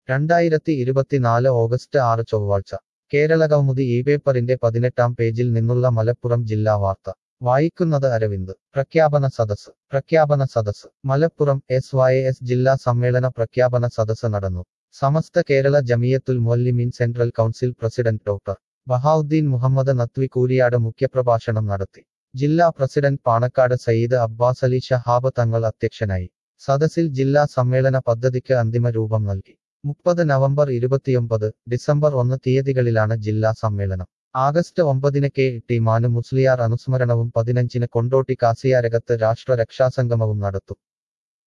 രണ്ടായിരത്തി ഇരുപത്തിനാല് ഓഗസ്റ്റ് ആറ് ചൊവ്വാഴ്ച കേരളകൗമുദി ഈ പേപ്പറിന്റെ പതിനെട്ടാം പേജിൽ നിന്നുള്ള മലപ്പുറം ജില്ലാ വാർത്ത വായിക്കുന്നത് അരവിന്ദ് പ്രഖ്യാപന സദസ് പ്രഖ്യാപന സദസ് മലപ്പുറം എസ് വൈ എസ് ജില്ലാ സമ്മേളന പ്രഖ്യാപന സദസ് നടന്നു Samastha Kerala Jamiyyathul Muallimeen central council president doctor Bahauddeen Muhammad Nadvi Kooriyad മുഖ്യപ്രഭാഷണം നടത്തി ജില്ലാ പ്രസിഡന്റ് പാണക്കാട് സയ്യിദ് അബ്ബാസ് അലി ഷഹാബ് തങ്ങൾ അധ്യക്ഷനായി സദസ്സിൽ ജില്ലാ സമ്മേളന പദ്ധതിക്ക് അന്തിമ രൂപം നൽകി മുപ്പത് നവംബർ ഇരുപത്തിയൊമ്പത് ഡിസംബർ ഒന്ന് തീയതികളിലാണ് ജില്ലാ സമ്മേളനം ആഗസ്റ്റ് ഒമ്പതിന് കെ ടി മാനു മുസ്ലിയാർ അനുസ്മരണവും പതിനഞ്ചിന് കൊണ്ടോട്ടി കാസിയാരകത്ത് രാഷ്ട്ര രക്ഷാസംഗമവും നടത്തും